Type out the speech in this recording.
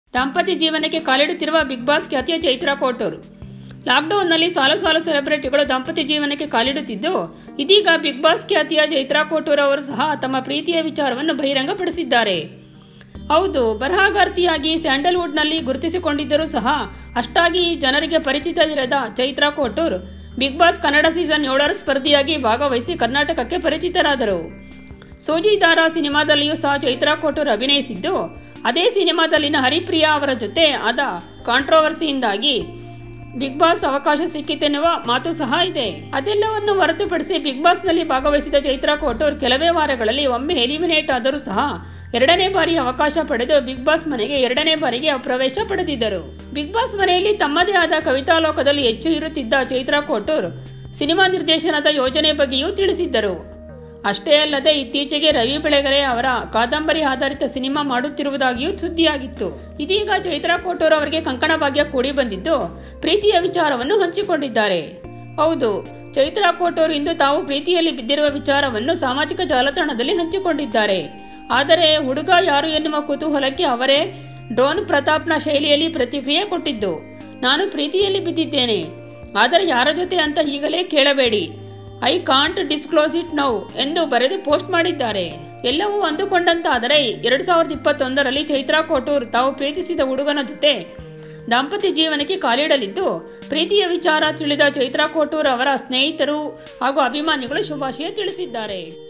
ದಾಂಪತ್ಯ ಜೀವನಕ್ಕೆ ಕಾಲಿಡುತ್ತಿರುವ big boss ಖ್ಯಾತಿಯ ಚೈತ್ರಾ ಕೋಟೂರ್ ಲಾಕ್ಡೌನ್ನಲ್ಲಿ ಸಾಲು ಸಾಲು ಸೆಲೆಬ್ರಿಟಿಗಳು ದಾಂಪತ್ಯ ಜೀವನಕ್ಕೆ ಕಾಲಿಡುತ್ತಿದ್ದು ಇದೀಗ ಬಿಗ್ ಬಾಸ್ ಖ್ಯಾತಿಯ ಚೈತ್ರಾ ಕೋಟೂರ್ ಅವರು ಸಹ ತಮ್ಮ ಪ್ರೀತಿಯ ವಿಚಾರವನ್ನು ಬಹಿರಂಗಪಡಿಸಿದ್ದಾರೆ ಹೌದು ಬರಹಗಾರ್ತಿಯಾಗಿ ಸ್ಯಾಂಡಲ್ವುಡ್ನಲ್ಲಿ ಗುರುತಿಸಿಕೊಂಡಿದ್ದರೂ ಸಹ ಅಷ್ಟಾಗಿ ಜನರಿಗೆ ಪರಿಚಿತವಿರದ Chaitra Kotur Big Boss Kannada season ಏಳರ ಸ್ಪರ್ಧಿಯಾಗಿ ಭಾಗವಹಿಸಿ ಕರ್ನಾಟಕಕ್ಕೆ ಪರಿಚಿತರಾದರು ಸೋಜಿದಾರ ಸಿನಿಮಾದಲ್ಲಿಯೂ ಸಹ ಚೈತ್ರಾ ಕೋಟೂರ್ ಅಭಿನಯಿಸಿದ್ದು ಅದೇ ಸಿನಿಮಾದಲ್ಲಿನ ಹರಿಪ್ರಿಯಾ ಅವರ ಜೊತೆ ಆದ ಕಾಂಟ್ರವರ್ಸಿಯಿಂದಾಗಿ ಬಿಗ್ ಬಾಸ್ ಅವಕಾಶ ಸಿಕ್ಕಿತೆನ್ನುವ ಮಾತು ಸಹ ಇದೆ ಅದೆಲ್ಲವನ್ನು ಹೊರತುಪಡಿಸಿ ಬಿಗ್ ಬಾಸ್ನಲ್ಲಿ ಭಾಗವಹಿಸಿದ ಚೈತ್ರಾ ಕೋಟೂರ್ ಕೆಲವೇ ವಾರಗಳಲ್ಲಿ ಒಮ್ಮೆ ಎಲಿಮಿನೇಟ್ ಆದರೂ ಸಹ ಎರಡನೇ ಬಾರಿ ಅವಕಾಶ ಪಡೆದು ಬಿಗ್ ಬಾಸ್ ಮನೆಗೆ ಎರಡನೇ ಬಾರಿಗೆ ಪ್ರವೇಶ ಪಡೆದಿದ್ದರು ಬಿಗ್ ಬಾಸ್ ಮನೆಯಲ್ಲಿ ತಮ್ಮದೇ ಆದ ಕವಿತಾ ಲೋಕದಲ್ಲಿ ಹೆಚ್ಚು ಇರುತ್ತಿದ್ದ ಚೈತ್ರಾ ಕೋಟೂರ್ ಸಿನಿಮಾ ನಿರ್ದೇಶನದ ಯೋಜನೆ ಬಗ್ಗೆಯೂ ತಿಳಿಸಿದ್ದರು ಅಷ್ಟೇ ಅಲ್ಲದೆ ಇತ್ತೀಚೆಗೆ ರವಿ ಬೆಳೆಗರೆ ಅವರ ಕಾದಂಬರಿ ಆಧಾರಿತ ಸಿನಿಮಾ ಮಾಡುತ್ತಿರುವುದಾಗಿಯೂ ಸುದ್ದಿಯಾಗಿತ್ತು ಇದೀಗ ಚೈತ್ರಾ ಕೋಟೂರ್ ಅವರಿಗೆ ಕಂಕಣ ಭಾಗ್ಯ ಕೂಡಿ ಬಂದಿದ್ದು ಪ್ರೀತಿಯ ವಿಚಾರವನ್ನು ಹಂಚಿಕೊಂಡಿದ್ದಾರೆ ಹೌದು ಚೈತ್ರಾ ಕೋಟೂರ್ ಇಂದು ತಾವು ಪ್ರೀತಿಯಲ್ಲಿ ಬಿದ್ದಿರುವ ವಿಚಾರವನ್ನು ಸಾಮಾಜಿಕ ಜಾಲತಾಣದಲ್ಲಿ ಹಂಚಿಕೊಂಡಿದ್ದಾರೆ ಆದರೆ ಹುಡುಗ ಯಾರು ಎನ್ನುವ ಕುತೂಹಲಕ್ಕೆ ಅವರೇ ಡ್ರೋನ್ ಪ್ರತಾಪ್ನ ಶೈಲಿಯಲ್ಲಿ ಪ್ರತಿಕ್ರಿಯೆ ಕೊಟ್ಟಿದ್ದು ನಾನು ಪ್ರೀತಿಯಲ್ಲಿ ಬಿದ್ದಿದ್ದೇನೆ ಆದರೆ ಯಾರ ಜೊತೆ ಅಂತ ಈಗಲೇ ಕೇಳಬೇಡಿ I can't disclose it now ಎಂದು ಬರೆದು ಪೋಸ್ಟ್ ಮಾಡಿದ್ದಾರೆ ಎಲ್ಲವೂ ಅಂದುಕೊಂಡಂತಾದರೆ ಎರಡ್ ಸಾವಿರದ ಇಪ್ಪತ್ತೊಂದರಲ್ಲಿ ಚೈತ್ರಾ ಕೋಟೂರ್ ತಾವು ಪ್ರೀತಿಸಿದ ಹುಡುಗನ ಜೊತೆ ದಾಂಪತ್ಯ ಜೀವನಕ್ಕೆ ಕಾಲಿಡಲಿದ್ದು ಪ್ರೀತಿಯ ವಿಚಾರ ತಿಳಿದ ಚೈತ್ರಾ ಕೋಟೂರ್ ಅವರ ಸ್ನೇಹಿತರು ಹಾಗೂ ಅಭಿಮಾನಿಗಳು ಶುಭಾಶಯ ತಿಳಿಸಿದ್ದಾರೆ